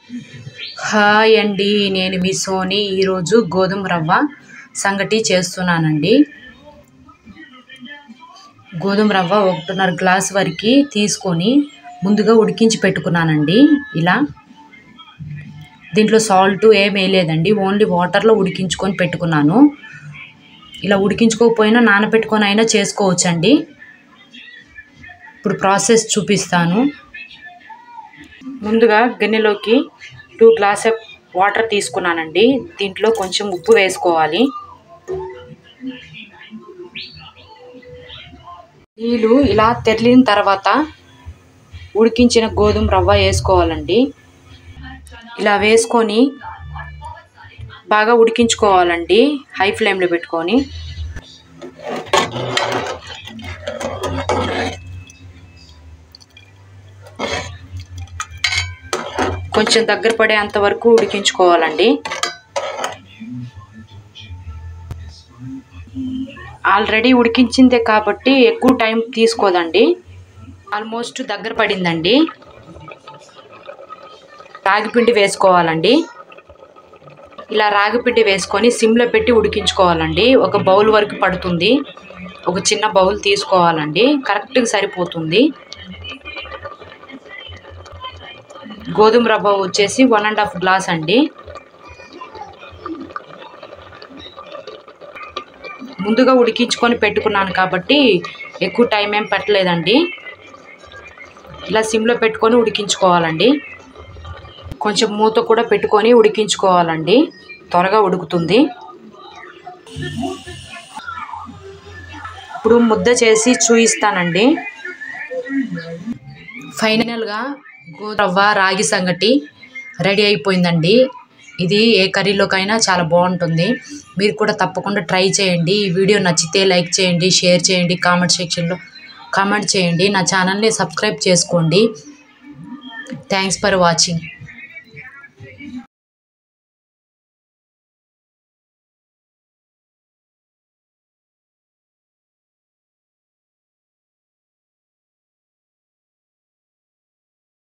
hi అండి నేను మీ సోని ఈరోజు గోధుమ రవ్వ సంగటి చేస్తున్నానండి గోధుమ రవ్వ ఒకటిన్నర గ్లాస్ వరకు తీసుకొని ముందుగా ఉడికించి పెట్టుకున్నానండి ఇలా దీంట్లో సాల్ట్ ఏం వేయలేదండి ఓన్లీ వాటర్లో ఉడికించుకొని పెట్టుకున్నాను ఇలా ఉడికించుకోకపోయినా నానబెట్టుకొని అయినా చేసుకోవచ్చండి ఇప్పుడు ప్రాసెస్ చూపిస్తాను ముందుగా గిన్నెలోకి టూ గ్లాస్ వాటర్ తీసుకున్నానండి దీంట్లో కొంచెం ఉప్పు వేసుకోవాలి నీళ్ళు ఇలా తెరిలిన తర్వాత ఉడికించిన గోధుమ రవ్వ వేసుకోవాలండి ఇలా వేసుకొని బాగా ఉడికించుకోవాలండి హై ఫ్లేమ్లో పెట్టుకొని కొంచెం దగ్గర పడేంత వరకు ఉడికించుకోవాలండి ఆల్రెడీ ఉడికించిందే కాబట్టి ఎక్కువ టైం తీసుకోదండి ఆల్మోస్ట్ దగ్గర పడిందండి రాగిపిండి వేసుకోవాలండి ఇలా రాగిపిండి వేసుకొని సిమ్లో పెట్టి ఉడికించుకోవాలండి ఒక బౌల్ వరకు పడుతుంది ఒక చిన్న బౌల్ తీసుకోవాలండి కరెక్ట్గా సరిపోతుంది గోధుమ రవ్వ వచ్చేసి వన్ అండ్ హాఫ్ గ్లాస్ అండి ముందుగా ఉడికించుకొని పెట్టుకున్నాను కాబట్టి ఎక్కువ టైం ఏం పెట్టలేదండి ఇలా సిమ్లో పెట్టుకొని ఉడికించుకోవాలండి కొంచెం మూత కూడా పెట్టుకొని ఉడికించుకోవాలండి త్వరగా ఉడుకుతుంది ఇప్పుడు ముద్ద చేసి చూయిస్తానండి ఫైనల్గా రవ్వ రాగి సంగటి రెడీ అయిపోయిందండి ఇది ఏ కర్రీలోకైనా చాలా బాగుంటుంది మీరు కూడా తప్పకుండా ట్రై చేయండి ఈ వీడియో నచ్చితే లైక్ చేయండి షేర్ చేయండి కామెంట్ సెక్షన్లో కామెంట్ చేయండి నా ఛానల్ని సబ్స్క్రైబ్ చేసుకోండి థ్యాంక్స్ ఫర్ వాచింగ్